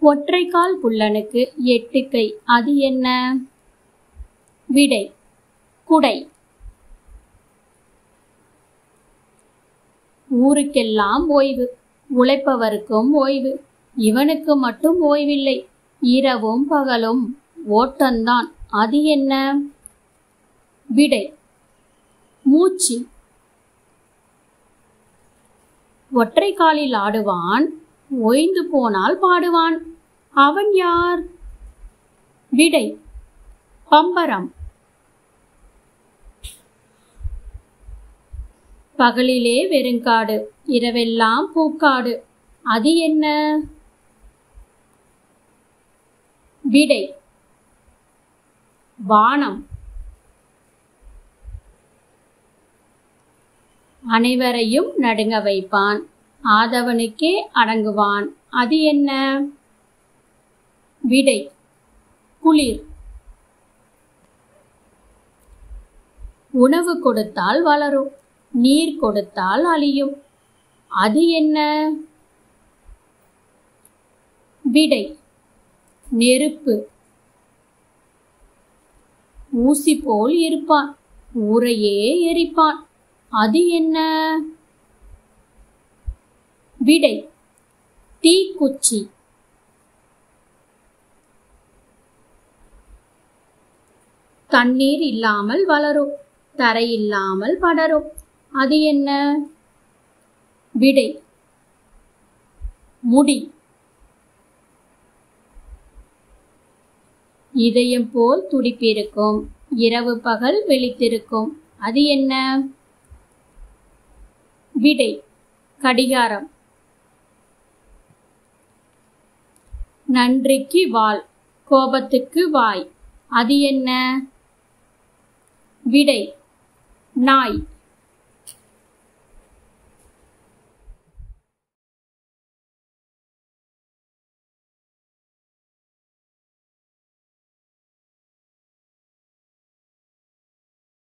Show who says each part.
Speaker 1: ஒற்றைக்கால் புல்லனுக்கு எட்டு கை அது என்ன விடை குடை ஊருக்கெல்லாம் ஓய்வு உழைப்பவருக்கும் ஓய்வு இவனுக்கு மட்டும் ஓய்வில்லை இரவும் பகலும் ஓட்டந்தான் அது என்ன விடை மூச்சு ஒற்றை காலில் ஆடுவான் ஓய்ந்து போனால் பாடுவான் அவன் யார் விடை பம்பரம் பகலிலே வெறுங்காடு இரவெல்லாம் பூக்காடு அது என்ன விடை வானம் அனைவரையும் நடுங்க வைப்பான் ஆதவனுக்கே அடங்குவான் அது என்ன விடை குளிர் உணவு கொடுத்தால் வளரும் நீர் கொடுத்தால் அழியும் அது என்ன விடை நெருப்பு ஊசி போல் இருப்பான் ஊரையே எரிப்பான் அது என்ன விடை தீக்குச்சி தண்ணீர் இல்லாமல் வளரும் தரை இல்லாமல் படரும் அது என்ன விடை முடி இதயம் போல் துடிப்பிருக்கும் இரவு பகல் விழித்திருக்கும் அது என்ன விடை கடிகாரம் நன்றிக்கு வாள் கோபத்துக்கு வாய் அது என்ன விடை நாய்